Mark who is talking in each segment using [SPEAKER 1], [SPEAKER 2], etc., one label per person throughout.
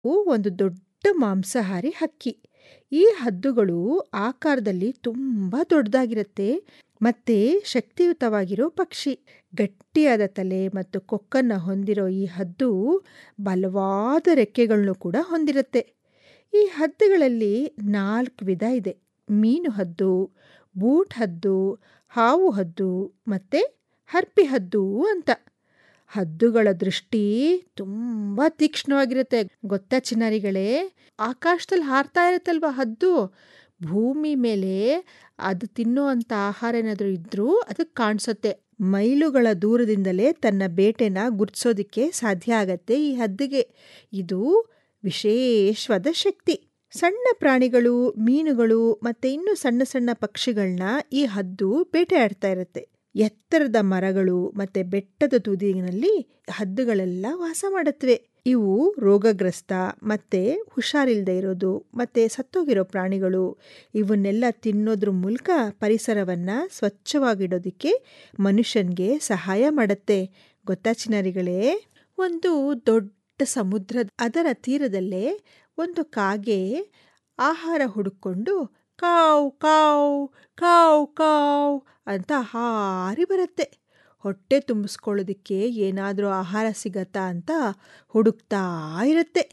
[SPEAKER 1] ಒಂದು ದೊಡ್ಡ ಮಾಂಸಾಹಾರಿ ಹಕ್ಕಿ. ಈ ಹದ್ದುಗಳು ಆಕಾರದಲ್ಲಿ ತುಂಬಾ ದೊಡ್ಡದಾಗಿರುತ್ತೆ ಮತ್ತೆ ಶಕ್ತಿಯುತವಾಗಿರೋ ಪಕ್ಷಿ. ಗಟ್ಟಿಯಾದ ತಲೆ ಮತ್ತು ಕೊಕ್ಕನ್ನ ಹೊಂದಿರೋ ಈ ಹದ್ದು ಬಲವಾದ ರೆಕ್ಕೆಗಳ್ನೂ ಕೂಡ ಹೊಂದಿರುತ್ತೆ. ಈ ಹದ್ದುಗಳಲ್ಲಿ ನಾಲ್ಕು ವಿಧ ಇದೆ. ಮೀನು ಹದ್ದು, ಬೂಟ್ ಹದ್ದು, ಹಾವು ಹದ್ದು ಮತ್ತೆ ಹರ್ಪಿ ಹದ್ದು ಅಂತ. ಹದ್ದುಗಳ ದೃಷ್ಟಿ ತುಂಬಾ ತೀಕ್ಷ್ಣವಾಗಿರುತ್ತೆ ಗೊತ್ತಾ ಚಿನ್ನಾರಿಗಳೇ? ಆಕಾಶದಲ್ಲಿ ಹಾರ್ತಾ ಇರುತ್ತಲ್ವಾ ಹದ್ದು, ಭೂಮಿ ಮೇಲೆ ಅದು ತಿನ್ನೋ ಅಂಥ ಆಹಾರ ಏನಾದ್ರೂ ಇದ್ರೂ ಅದಕ್ಕೆ ಕಾಣ್ಸತ್ತೆ. ಮೈಲುಗಳ ದೂರದಿಂದಲೇ ತನ್ನ ಬೇಟೆನ ಗುರ್ತಿಸೋದಕ್ಕೆ ಸಾಧ್ಯ ಆಗತ್ತೆ ಈ ಹದ್ದಿಗೆ. ಇದು ವಿಶೇಷವಾದ ಶಕ್ತಿ. ಸಣ್ಣ ಪ್ರಾಣಿಗಳು, ಮೀನುಗಳು ಮತ್ತೆ ಇನ್ನೂ ಸಣ್ಣ ಸಣ್ಣ ಪಕ್ಷಿಗಳ್ನ ಈ ಹದ್ದು ಬೇಟೆಯಾಡ್ತಾ ಇರತ್ತೆ. ಎತ್ತರದ ಮರಗಳು ಮತ್ತೆ ಬೆಟ್ಟದ ತುದಿನಲ್ಲಿ ಹದ್ದುಗಳೆಲ್ಲ ವಾಸ ಮಾಡತ್ವೆ. ಇವು ರೋಗಗ್ರಸ್ತ ಮತ್ತೆ ಹುಷಾರಿಲ್ದೇ ಇರೋದು ಮತ್ತೆ ಸತ್ತೋಗಿರೋ ಪ್ರಾಣಿಗಳು ಇವನ್ನೆಲ್ಲ ತಿನ್ನೋದ್ರ ಮೂಲಕ ಪರಿಸರವನ್ನ ಸ್ವಚ್ಛವಾಗಿಡೋದಕ್ಕೆ ಮನುಷ್ಯನ್ಗೆ ಸಹಾಯ ಮಾಡತ್ತೆ. ಗೊತ್ತಾ ಚಿನ್ನಾರಿಗಳೇ? ಒಂದು ದೊಡ್ಡ ಸಮುದ್ರ ಅದರ ತೀರದಲ್ಲೇ ಒಂದು ಕಾಗೆ ಆಹಾರ ಹುಡುಕ್ಕೊಂಡು ಕಾವ್ ಕಾವ್ ಕಾವ್ ಕಾವ್ ಅಂತ ಹಾರಿ ಬರತ್ತೆ. ಹೊಟ್ಟೆ ತುಂಬಿಸ್ಕೊಳ್ಳೋದಕ್ಕೆ ಏನಾದ್ರೂ ಆಹಾರ ಸಿಗತ್ತಾ ಅಂತ ಹುಡುಕ್ತಾ ಇರತ್ತೆ.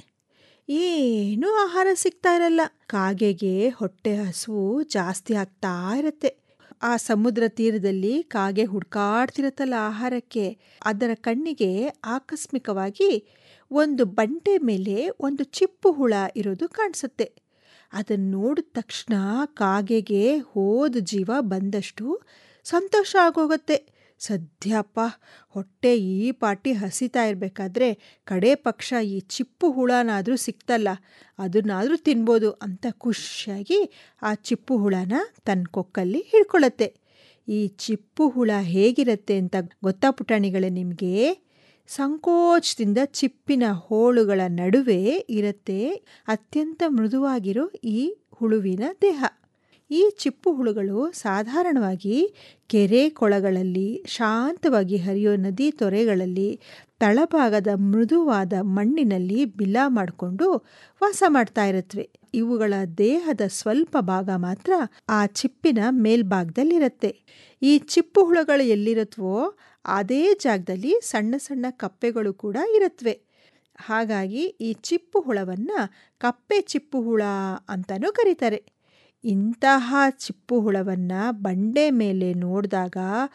[SPEAKER 1] ಏನೂ ಆಹಾರ ಸಿಗ್ತಾ ಇರಲ್ಲ. ಕಾಗೆಗೆ ಹೊಟ್ಟೆ ಹಸಿವು ಜಾಸ್ತಿ ಆಗ್ತಾ ಇರತ್ತೆ. ಆ ಸಮುದ್ರ ತೀರದಲ್ಲಿ ಕಾಗೆ ಹುಡುಕಾಡ್ತಿರತ್ತಲ್ಲ ಆಹಾರಕ್ಕೆ, ಅದರ ಕಣ್ಣಿಗೆ ಆಕಸ್ಮಿಕವಾಗಿ ಒಂದು ಬಂಡೆ ಮೇಲೆ ಒಂದು ಚಿಪ್ಪು ಹುಳ ಇರೋದು ಕಾಣ್ಸತ್ತೆ. ಅದನ್ ನೋಡಿದ ತಕ್ಷಣ ಕಾಗೆಗೆ ಹೋದ ಜೀವ ಬಂದಷ್ಟು ಸಂತೋಷ ಆಗೋಗತ್ತೆ. ಸದ್ಯಪ್ಪ ಹೊಟ್ಟೆ ಈ ಪಾಟಿ ಹಸೀತಾ ಇರ್ಬೇಕಾದ್ರೆ ಕಡೇ ಪಕ್ಷ ಈ ಚಿಪ್ಪು ಹುಳನಾದ್ರೂ ಸಿಕ್ತಲ್ಲ, ಅದನ್ನಾದ್ರೂ ತಿನ್ಬೋದು ಅಂತ ಖುಷಿಯಾಗಿ ಆ ಚಿಪ್ಪು ಹುಳನ ತನ್ನ ಕೊಕ್ಕಲ್ಲಿ ಹಿಡ್ಕೊಳತ್ತೆ. ಈ ಚಿಪ್ಪು ಹುಳ ಹೇಗಿರತ್ತೆ ಅಂತ ಗೊತ್ತಾ ಪುಟಾಣಿಗಳೇ ನಿಮ್ಗೆ? ಸಂಕೋಚದಿಂದ ಚಿಪ್ಪಿನ ಹೋಳುಗಳ ನಡುವೆ ಇರತ್ತೆ ಅತ್ಯಂತ ಮೃದುವಾಗಿರೋ ಈ ಹುಳುವಿನ ದೇಹ. ಈ ಚಿಪ್ಪು ಹುಳುಗಳು ಸಾಧಾರಣವಾಗಿ ಕೆರೆ ಕೊಳಗಳಲ್ಲಿ, ಶಾಂತವಾಗಿ ಹರಿಯೋ ನದಿ ತೊರೆಗಳಲ್ಲಿ, ತಳಭಾಗದ ಮೃದುವಾದ ಮಣ್ಣಿನಲ್ಲಿ ಬಿಲ ಮಾಡ್ಕೊಂಡು ವಾಸ ಮಾಡ್ತಾ ಇರತ್ವೆ. ಇವುಗಳ ದೇಹದ ಸ್ವಲ್ಪ ಭಾಗ ಮಾತ್ರ ಆ ಚಿಪ್ಪಿನ ಮೇಲ್ಭಾಗದಲ್ಲಿರತ್ತೆ. ಈ ಚಿಪ್ಪು ಹುಳುಗಳು ಎಲ್ಲಿರತ್ವೋ ಅದೇ ಜಾಗದಲ್ಲಿ ಸಣ್ಣ ಸಣ್ಣ ಕಪ್ಪೆಗಳು ಕೂಡ ಇರತ್ವೆ. ಹಾಗಾಗಿ ಈ ಚಿಪ್ಪು ಹುಳವನ್ನ ಕಪ್ಪೆ ಚಿಪ್ಪು ಹುಳ ಅಂತಾನೂ ಕರೀತಾರೆ. ಇಂತಹ ಚಿಪ್ಪು ಹುಳವನ್ನ ಬಂಡೆ ಮೇಲೆ ನೋಡ್ದಾಗ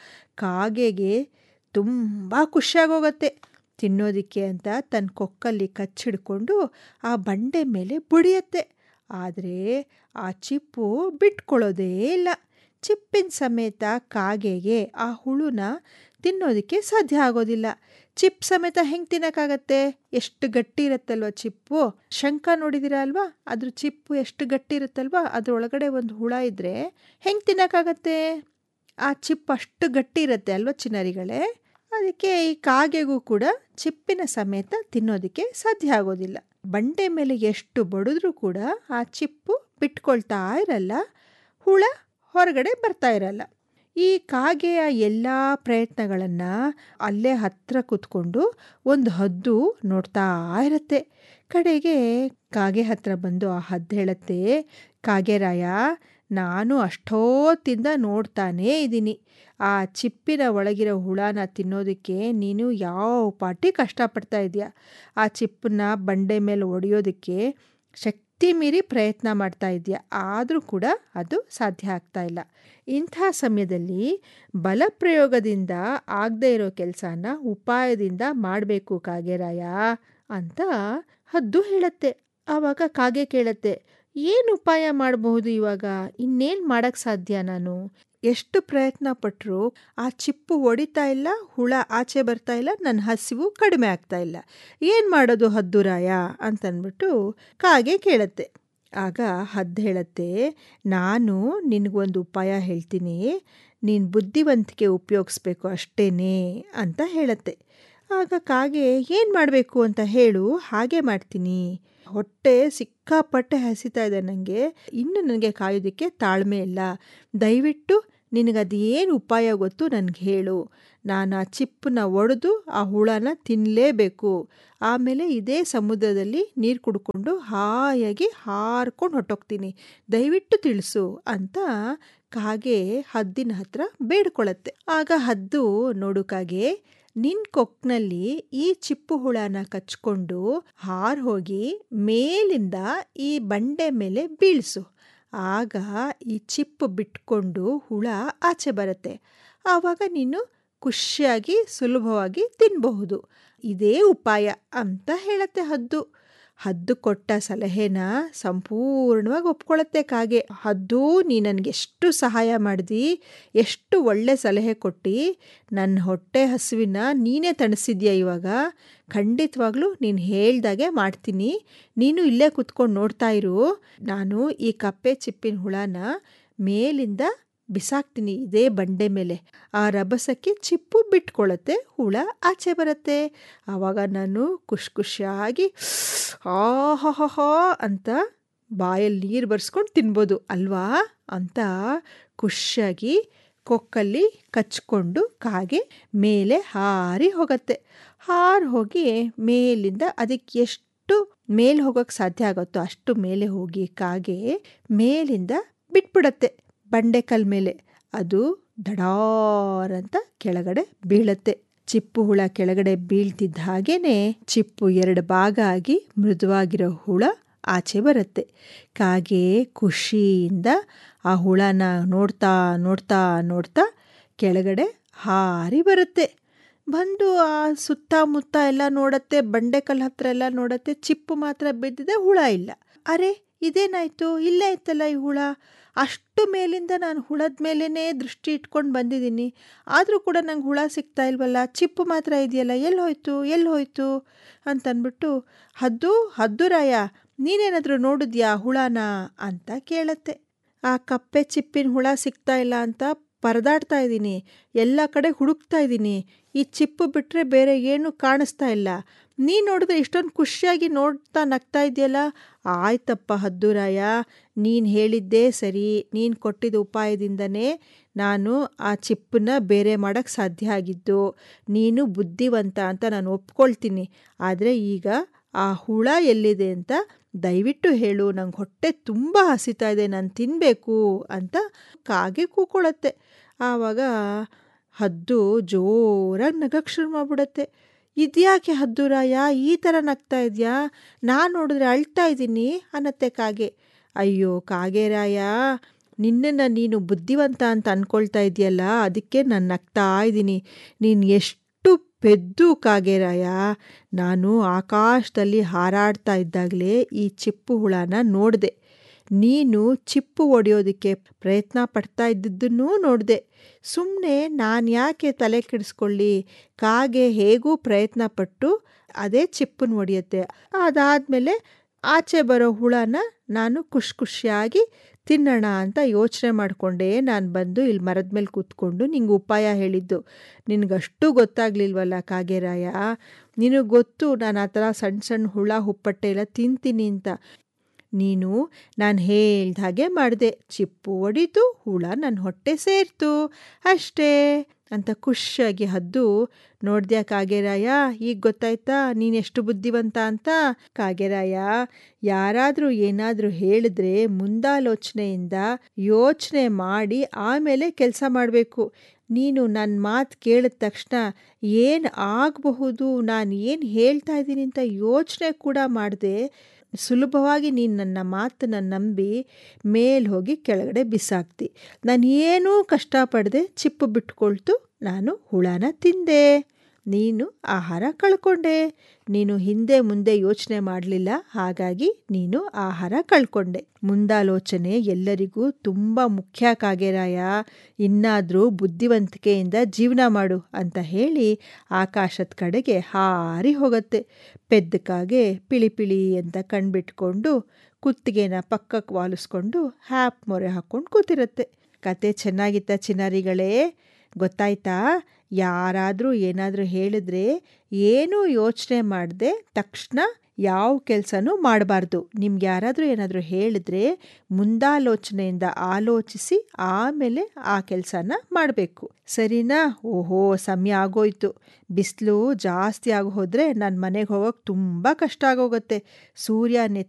[SPEAKER 1] ಕಾಗೆಗೆ ತುಂಬಾ ಖುಷಿಯಾಗೋಗತ್ತೆ. ತಿನ್ನೋದಿಕ್ಕೆ ಅಂತ ತನ್ನ ಕೊಕ್ಕಲ್ಲಿ ಕಚ್ಚಿಡ್ಕೊಂಡು ಆ ಬಂಡೆ ಮೇಲೆ ಬುಡಿಯತ್ತೆ. ಆದ್ರೆ ಆ ಚಿಪ್ಪು ಬಿಟ್ಕೊಳೋದೇ ಇಲ್ಲ. ಚಿಪ್ಪಿನ ಸಮೇತ ಕಾಗೆಗೆ ಆ ಹುಳುನ ತಿನ್ನೋದಿಕ್ಕೆ ಸಾಧ್ಯ ಆಗೋದಿಲ್ಲ. ಚಿಪ್ ಸಮೇತ ಹೆಂಗ್ ತಿನ್ನಕ್ಕಾಗತ್ತೆ? ಎಷ್ಟು ಗಟ್ಟಿ ಇರತ್ತಲ್ವಾ ಚಿಪ್ಪು. ಶಂಖ ನೋಡಿದೀರ ಅಲ್ವಾ? ಅದ್ರ ಚಿಪ್ಪು ಎಷ್ಟು ಗಟ್ಟಿ ಇರತ್ತಲ್ವಾ? ಅದ್ರೊಳಗಡೆ ಒಂದು ಹುಳ ಇದ್ರೆ ಹೆಂಗ್ ತಿನ್ನಕ್ಕಾಗತ್ತೆ? ಆ ಚಿಪ್ಪು ಅಷ್ಟು ಗಟ್ಟಿ ಇರತ್ತೆ ಅಲ್ವಾ ಚಿನ್ನಾರಿಗಳೇ? ಅದಕ್ಕೆ ಈ ಕಾಗೆಗೂ ಕೂಡ ಚಿಪ್ಪಿನ ಸಮೇತ ತಿನ್ನೋದಿಕ್ಕೆ ಸಾಧ್ಯ ಆಗೋದಿಲ್ಲ. ಬಂಡೆ ಮೇಲೆ ಎಷ್ಟು ಬಡಿದ್ರೂ ಕೂಡ ಆ ಚಿಪ್ಪು ಬಿಟ್ಕೊಳ್ತಾ ಇರಲ್ಲ. ಹುಳ ಹೊರಗಡೆ ಬರ್ತಾ ಇರಲ್ಲ. ಈ ಕಾಗೆಯ ಎಲ್ಲಾ ಪ್ರಯತ್ನಗಳನ್ನ ಅಲ್ಲೇ ಹತ್ರ ಕೂತ್ಕೊಂಡು ಒಂದು ಹದ್ದು ನೋಡ್ತಾ ಇರತ್ತೆ. ಕಡೆಗೆ ಕಾಗೆ ಹತ್ರ ಬಂದು ಆ ಹದ್ದು ಹೇಳತ್ತೆ, ಕಾಗೆರಾಯ ನಾನು ಅಷ್ಟೊತ್ತಿಂದ ನೋಡ್ತಾನೇ ಇದೀನಿ. ಆ ಚಿಪ್ಪಿನ ಒಳಗಿರೋ ಹುಳನ ತಿನ್ನೋದಿಕ್ಕೆ ನೀನು ಯಾವ ಪಾಟಿ ಕಷ್ಟಪಡ್ತಾ ಇದೀಯ. ಆ ಚಿಪ್ಪನ್ನ ಬಂಡೆ ಮೇಲೆ ಒಡೆಯೋದಿಕ್ಕೆ ಶಕ್ತಿ ಮೀರಿ ಪ್ರಯತ್ನ ಮಾಡ್ತಾ ಇದೀಯ. ಆದ್ರೂ ಕೂಡ ಅದು ಸಾಧ್ಯ ಆಗ್ತಾ ಇಲ್ಲ. ಇಂಥ ಸಮಯದಲ್ಲಿ ಬಲಪ್ರಯೋಗದಿಂದ ಆಗ್ದೇ ಇರೋ ಕೆಲ್ಸನ ಉಪಾಯದಿಂದ ಮಾಡ್ಬೇಕು ಕಾಗೆರಾಯ ಅಂತ ಹದ್ದು ಹೇಳತ್ತೆ. ಆವಾಗ ಕಾಗೆ ಕೇಳತ್ತೆ, ಏನ್ ಉಪಾಯ ಮಾಡ್ಬಹುದು ಇವಾಗ? ಇನ್ನೇನ್ ಮಾಡಕ್ ಸಾಧ್ಯ ನಾನು? ಎಷ್ಟು ಪ್ರಯತ್ನ ಪಟ್ರೂ ಆ ಚಿಪ್ಪು ಒಡಿತಾ ಇಲ್ಲ, ಹುಳ ಆಚೆ ಬರ್ತಾ ಇಲ್ಲ, ನನ್ ಹಸಿವು ಕಡಿಮೆ ಆಗ್ತಾ ಇಲ್ಲ. ಏನ್ ಮಾಡೋದು ಹದ್ದುರಾಯ? ಅಂತನ್ಬಿಟ್ಟು ಕಾಗೆ ಕೇಳತ್ತೆ. ಆಗ ಹದ್ದು ಹೇಳತ್ತೆ, ನಾನು ನಿನ್ಗೊಂದು ಉಪಾಯ ಹೇಳ್ತೀನಿ. ನೀನ್ ಬುದ್ಧಿವಂತಿಕೆ ಉಪಯೋಗಿಸ್ಬೇಕು ಅಷ್ಟೇನೇ ಅಂತ ಹೇಳತ್ತೆ. ಆಗ ಕಾಗೆ ಏನ್ ಮಾಡ್ಬೇಕು ಅಂತ ಹೇಳು, ಹಾಗೇ ಮಾಡ್ತೀನಿ. ಹೊಟ್ಟೆ ಸಿಕ್ಕಾಪಟ್ಟೆ ಹಸೀತಾ ಇದೆ ನಂಗೆ. ಇನ್ನು ನನಗೆ ಕಾಯೋದಿಕ್ಕೆ ತಾಳ್ಮೆ ಇಲ್ಲ. ದಯವಿಟ್ಟು ನಿನಗದು ಏನು ಉಪಾಯ ಗೊತ್ತು ನನಗೆ ಹೇಳು ನಾನು ಆ ಚಿಪ್ಪನ್ನ ಒಡೆದು ಆ ಹುಳನ ತಿನ್ನಲೇಬೇಕು ಆಮೇಲೆ ಇದೇ ಸಮುದ್ರದಲ್ಲಿ ನೀರು ಕುಡ್ಕೊಂಡು ಹಾಯಾಗಿ ಹಾರ್ಕೊಂಡು ಹೊಟ್ಟೋಗ್ತೀನಿ ದಯವಿಟ್ಟು ತಿಳಿಸು ಅಂತ ಕಾಗೆ ಹದ್ದಿನ ಹತ್ರ ಬೇಡ್ಕೊಳತ್ತೆ ಆಗ ಹದ್ದು ನೋಡು ಕಾಗೆ ನಿನ್ ಕೊಕ್ನಲ್ಲಿ ಈ ಚಿಪ್ಪು ಹುಳನ ಕಚ್ಕೊಂಡು ಹಾರ್ ಹೋಗಿ ಮೇಲಿಂದ ಈ ಬಂಡೆ ಮೇಲೆ ಬೀಳ್ಸು ಆಗ ಈ ಚಿಪ್ಪು ಬಿಟ್ಕೊಂಡು ಹುಳ ಆಚೆ ಬರುತ್ತೆ ಆವಾಗ ನೀನು ಖುಷಿಯಾಗಿ ಸುಲಭವಾಗಿ ತಿನ್ನಬಹುದು ಇದೇ ಉಪಾಯ ಅಂತ ಹೇಳತ್ತೆ ಹದ್ದು ಹದ್ದು ಕೊಟ್ಟ ಸಲಹೆನ ಸಂಪೂರ್ಣವಾಗಿ ಒಪ್ಕೊಳ್ಳತ್ತೆ ಕಾಗೆ ಹದ್ದು ನೀ ನನಗೆ ಎಷ್ಟು ಸಹಾಯ ಮಾಡಿದಿ ಎಷ್ಟು ಒಳ್ಳೆ ಸಲಹೆ ಕೊಟ್ಟು ನನ್ನ ಹೊಟ್ಟೆ ಹಸುವಿನ ನೀನೇ ತಣಿಸಿದ್ಯಾ ಇವಾಗ ಖಂಡಿತವಾಗ್ಲೂ ನೀನು ಹೇಳ್ದಾಗೆ ಮಾಡ್ತೀನಿ ನೀನು ಇಲ್ಲೇ ಕುತ್ಕೊಂಡು ನೋಡ್ತಾ ಇರು ನಾನು ಈ ಕಪ್ಪೆ ಚಿಪ್ಪಿನ ಹುಳನ ಮೇಲಿಂದ ಬಿಸಾಕ್ತೀನಿ ಇದೇ ಬಂಡೆ ಮೇಲೆ ಆ ರಭಸಕ್ಕೆ ಚಿಪ್ಪು ಬಿಟ್ಕೊಳ್ಳುತ್ತೆ ಹುಳ ಆಚೆ ಬರುತ್ತೆ ಆವಾಗ ನಾನು ಖುಷಿ ಖುಷಿಯಾಗಿ ಆಹಾ ಅಂತ ಬಾಯಲ್ಲಿ ನೀರು ಬರ್ಸ್ಕೊಂಡು ತಿನ್ಬೋದು ಅಲ್ವಾ ಅಂತ ಖುಷಿಯಾಗಿ ಕೊಕ್ಕಲ್ಲಿ ಕಚ್ಕೊಂಡು ಕಾಗೆ ಮೇಲೆ ಹಾರಿ ಹೋಗತ್ತೆ ಹಾರಿ ಹೋಗಿ ಮೇಲಿಂದ ಅದಕ್ಕೆ ಎಷ್ಟು ಮೇಲೆ ಹೋಗೋಕ್ಕೆ ಸಾಧ್ಯ ಆಗುತ್ತೋ ಅಷ್ಟು ಮೇಲೆ ಹೋಗಿ ಕಾಗೆ ಮೇಲಿಂದ ಬಿಟ್ಬಿಡತ್ತೆ ಬಂಡೆಕಲ್ ಮೇಲೆ ಅದು ದಡಾರ್ ಅಂತ ಕೆಳಗಡೆ ಬೀಳತ್ತೆ ಚಿಪ್ಪು ಹುಳ ಕೆಳಗಡೆ ಬೀಳ್ತಿದ್ದ ಹಾಗೇನೆ ಚಿಪ್ಪು ಎರಡು ಭಾಗ ಆಗಿ ಮೃದುವಾಗಿರೋ ಹುಳ ಆಚೆ ಬರುತ್ತೆ ಕಾಗೆ ಖುಷಿಯಿಂದ ಆ ಹುಳನ ನೋಡ್ತಾ ನೋಡ್ತಾ ನೋಡ್ತಾ ಕೆಳಗಡೆ ಹಾರಿ ಬರುತ್ತೆ ಬಂದು ಆ ಸುತ್ತಮುತ್ತ ಎಲ್ಲ ನೋಡತ್ತೆ ಬಂಡೆಕಲ್ ಹತ್ರ ಎಲ್ಲ ನೋಡತ್ತೆ ಚಿಪ್ಪು ಮಾತ್ರ ಬಿದ್ದಿದೆ ಹುಳ ಇಲ್ಲ ಅರೆ ಇದೇನಾಯ್ತು ಇಲ್ಲೇ ಇತ್ತಲ್ಲ ಈ ಹುಳ ಅಷ್ಟು ಮೇಲಿಂದ ನಾನು ಹುಳದ ಮೇಲೇ ದೃಷ್ಟಿ ಇಟ್ಕೊಂಡು ಬಂದಿದ್ದೀನಿ ಆದರೂ ಕೂಡ ನಂಗೆ ಹುಳ ಸಿಗ್ತಾ ಇಲ್ವಲ್ಲ ಚಿಪ್ಪು ಮಾತ್ರ ಇದೆಯಲ್ಲ ಎಲ್ಲಿ ಹೋಯ್ತು ಎಲ್ಲಿ ಹೋಯ್ತು ಅಂತನ್ಬಿಟ್ಟು ಹದ್ದು ಹದ್ದು ರಾಯ ನೀನೇನಾದರೂ ನೋಡಿದ್ಯಾ ಹುಳನ ಅಂತ ಕೇಳತ್ತೆ ಆ ಕಪ್ಪೆ ಚಿಪ್ಪಿನ ಹುಳ ಸಿಗ್ತಾ ಇಲ್ಲ ಅಂತ ಪರದಾಡ್ತಾ ಇದ್ದೀನಿ ಎಲ್ಲ ಕಡೆ ಹುಡುಕ್ತಾ ಇದ್ದೀನಿ ಈ ಚಿಪ್ಪು ಬಿಟ್ಟರೆ ಬೇರೆ ಏನೂ ಕಾಣಿಸ್ತಾ ಇಲ್ಲ ನೀ ನೋಡಿದ್ರೆ ಇಷ್ಟೊಂದು ಖುಷಿಯಾಗಿ ನೋಡ್ತಾ ನಗ್ತಾ ಇದೆಯಲ್ಲ ಆಯ್ತಪ್ಪ ಹದ್ದುರಾಯ ನೀನು ಹೇಳಿದ್ದೇ ಸರಿ ನೀನು ಕೊಟ್ಟಿದ್ದ ಉಪಾಯದಿಂದನೇ ನಾನು ಆ ಚಿಪ್ಪನ್ನ ಬೇರೆ ಮಾಡೋಕ್ಕೆ ಸಾಧ್ಯ ಆಗಿದ್ದು ನೀನು ಬುದ್ಧಿವಂತ ಅಂತ ನಾನು ಒಪ್ಕೊಳ್ತೀನಿ ಆದರೆ ಈಗ ಆ ಹುಳ ಎಲ್ಲಿದೆ ಅಂತ ದಯವಿಟ್ಟು ಹೇಳು ನಂಗೆ ಹೊಟ್ಟೆ ತುಂಬ ಹಸಿತಾ ಇದೆ ನಾನು ತಿನ್ನಬೇಕು ಅಂತ ಕಾಗೆ ಕೂಕೊಳತ್ತೆ ಆವಾಗ ಹದ್ದು ಜೋರಾಗಿ ನಗಕ್ಕೆ ಶುರು ಮಾಡ್ಬಿಡತ್ತೆ ಇದ್ಯಾಕೆ ಹದ್ದುರಾಯ ಈ ಥರ ನಗ್ತಾ ಇದೆಯಾ ನಾನು ನೋಡಿದ್ರೆ ಅಳ್ತಾ ಇದ್ದೀನಿ ಅನ್ನತ್ತೆ ಕಾಗೆ ಅಯ್ಯೋ ಕಾಗೆರಾಯ ನಿನ್ನನ್ನು ನೀನು ಬುದ್ಧಿವಂತ ಅಂತ ಅಂದ್ಕೊಳ್ತಾ ಇದೆಯಲ್ಲ ಅದಕ್ಕೆ ನಾನು ನಗ್ತಾ ಇದ್ದೀನಿ ನೀನು ಎಷ್ಟು ಪೆದ್ದು ಕಾಗೆರಾಯ ನಾನು ಆಕಾಶದಲ್ಲಿ ಹಾರಾಡ್ತಾ ಇದ್ದಾಗಲೇ ಈ ಚಿಪ್ಪು ಹುಳನ ನೋಡಿದೆ ನೀನು ಚಿಪ್ಪು ಒಡೆಯೋದಕ್ಕೆ ಪ್ರಯತ್ನ ಪಡ್ತಾ ಇದ್ದಿದ್ದನ್ನೂ ನೋಡಿದೆ ಸುಮ್ಮನೆ ನಾನು ಯಾಕೆ ತಲೆ ಕೆಡಿಸ್ಕೊಳ್ಳಿ ಕಾಗೆ ಹೇಗೂ ಪ್ರಯತ್ನ ಪಟ್ಟು ಅದೇ ಚಿಪ್ಪನ್ನು ಒಡೆಯುತ್ತೆ ಅದಾದಮೇಲೆ ಆಚೆ ಬರೋ ಹುಳನ ನಾನು ಖುಷಿ ಖುಷಿಯಾಗಿ ತಿನ್ನೋಣ ಅಂತ ಯೋಚನೆ ಮಾಡಿಕೊಂಡೇ ನಾನು ಬಂದು ಇಲ್ಲಿ ಮರದ ಮೇಲೆ ಕೂತ್ಕೊಂಡು ನಿಂಗೆ ಉಪಾಯ ಹೇಳಿದ್ದು ನಿನಗಷ್ಟು ಗೊತ್ತಾಗ್ಲಿಲ್ವಲ್ಲ ಕಾಗೆರಾಯ ನಿನಗೆ ಗೊತ್ತು ನಾನು ಆ ಥರ ಸಣ್ಣ ಸಣ್ಣ ಹುಳ ಹುಪ್ಪಟ್ಟೆ ಎಲ್ಲ ತಿಂತೀನಿ ಅಂತ ನೀನು ನಾನು ಹೇಳ್ದ ಹಾಗೆ ಮಾಡಿದೆ ಚಿಪ್ಪು ಒಡಿತು ಹುಳ ನನ್ನ ಹೊಟ್ಟೆ ಸೇರ್ತು ಅಷ್ಟೇ ಅಂತ ಖುಷಿಯಾಗಿ ಹದ್ದು ನೋಡ್ದ್ಯಾ ಕಾಗೆರಾಯ ಈಗ ಗೊತ್ತಾಯ್ತಾ ನೀನೆಷ್ಟು ಬುದ್ಧಿವಂತ ಅಂತ ಕಾಗೆರಾಯ ಯಾರಾದರೂ ಏನಾದರೂ ಹೇಳಿದ್ರೆ ಮುಂದಾಲೋಚನೆಯಿಂದ ಯೋಚನೆ ಮಾಡಿ ಆಮೇಲೆ ಕೆಲಸ ಮಾಡಬೇಕು ನೀನು ನನ್ನ ಮಾತು ಕೇಳಿದ ತಕ್ಷಣ ಏನು ಆಗಬಹುದು ನಾನು ಏನು ಹೇಳ್ತಾ ಇದ್ದೀನಿ ಅಂತ ಯೋಚನೆ ಕೂಡ ಮಾಡಿದೆ ಸುಲಭವಾಗಿ ನೀನು ನನ್ನ ಮಾತನ್ನು ನಂಬಿ ಮೇಲೆ ಹೋಗಿ ಕೆಳಗಡೆ ಬಿಸಾಕ್ತಿ ನಾನು ಏನೂ ಕಷ್ಟಪಡದೆ ಚಿಪ್ಪು ಬಿಟ್ಕೊಳ್ತು ನಾನು ಹುಳನ ತಿಂದೆ ನೀನು ಆಹಾರ ಕಳ್ಕೊಂಡೆ ನೀನು ಹಿಂದೆ ಮುಂದೆ ಯೋಚನೆ ಮಾಡಲಿಲ್ಲ ಹಾಗಾಗಿ ನೀನು ಆಹಾರ ಕಳ್ಕೊಂಡೆ ಮುಂದಾಲೋಚನೆ ಎಲ್ಲರಿಗೂ ತುಂಬ ಮುಖ್ಯ ಕಾಗೆರಾಯ ಇನ್ನಾದರೂ ಬುದ್ಧಿವಂತಿಕೆಯಿಂದ ಜೀವನ ಮಾಡು ಅಂತ ಹೇಳಿ ಆಕಾಶದ ಕಡೆಗೆ ಹಾರಿ ಹೋಗುತ್ತೆ ಪೆದ್ದ ಕಾಗೆ ಪಿಳಿ ಪಿಳಿ ಅಂತ ಕಣ್ಬಿಟ್ಕೊಂಡು ಕುತ್ತಿಗೆನ ಪಕ್ಕಕ್ಕೆ ವಾಲಿಸ್ಕೊಂಡು ಹ್ಯಾಪ್ ಮೊರೆ ಹಾಕ್ಕೊಂಡು ಕೂತಿರುತ್ತೆ ಕತೆ ಚೆನ್ನಾಗಿತ್ತ ಚಿನ್ನಾರಿಗಳೇ ಗೊತ್ತಾಯ್ತಾ ಯಾರಾದರೂ ಏನಾದರೂ ಹೇಳಿದ್ರೆ ಏನೂ ಯೋಚನೆ ಮಾಡದೆ ತಕ್ಷಣ ಯಾವ ಕೆಲಸನೂ ಮಾಡಬಾರ್ದು ನಿಮ್ಗೆ ಯಾರಾದರೂ ಏನಾದರೂ ಹೇಳಿದ್ರೆ ಮುಂದಾಲೋಚನೆಯಿಂದ ಆಲೋಚಿಸಿ ಆಮೇಲೆ ಆ ಕೆಲಸನ ಮಾಡಬೇಕು ಸರಿನಾ ಓಹೋ ಸಮಯ ಆಗೋಯ್ತು ಬಿಸಿಲು ಜಾಸ್ತಿ ಆಗಿ ಹೋದರೆ ನಾನು ಮನೆಗೆ ಹೋಗೋಕೆ ತುಂಬ ಕಷ್ಟ ಆಗೋಗುತ್ತೆ ಸೂರ್ಯ